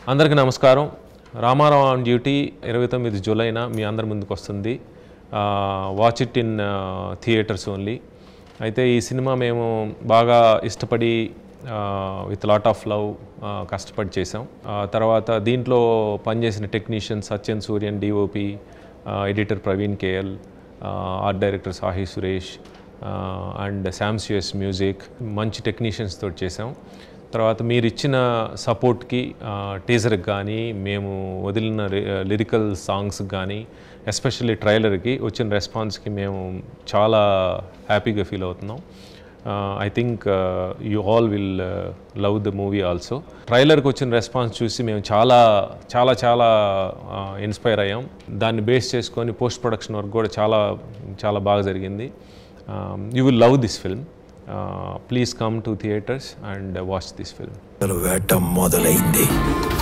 అందరికీ నమస్కారం Ramarao on duty ఇరవై తొమ్మిది జూలైన మీ అందరి ముందుకు వస్తుంది watch it in theatres only అయితే ఈ సినిమా మేము బాగా ఇష్టపడి విత్ లాట్ ఆఫ్ లవ్ కష్టపడి చేసాం ఆ, తర్వాత దీంట్లో పనిచేసిన technician Satyan Suryan DOP editor Praveen KL art director Sahi Suresh and Sam CS music మంచి టెక్నీషియన్స్ తోటి చేసాం తర్వాత మీరు ఇచ్చిన సపోర్ట్కి టీజర్కి కానీ మేము వదిలిన లిరికల్ సాంగ్స్కి కానీ ఎస్పెషల్లీ ట్రైలర్కి వచ్చిన రెస్పాన్స్కి మేము చాలా హ్యాపీగా ఫీల్ అవుతున్నాం I think you all will love the movie also ట్రైలర్కి వచ్చిన రెస్పాన్స్ చూసి మేము చాలా చాలా చాలా ఇన్స్పైర్ అయ్యాం దాన్ని బేస్ చేసుకొని పోస్ట్ ప్రొడక్షన్ వర్క్ కూడా చాలా చాలా బాగా జరిగింది you will love this film please come to theatres and watch this film వేట మొదలైంది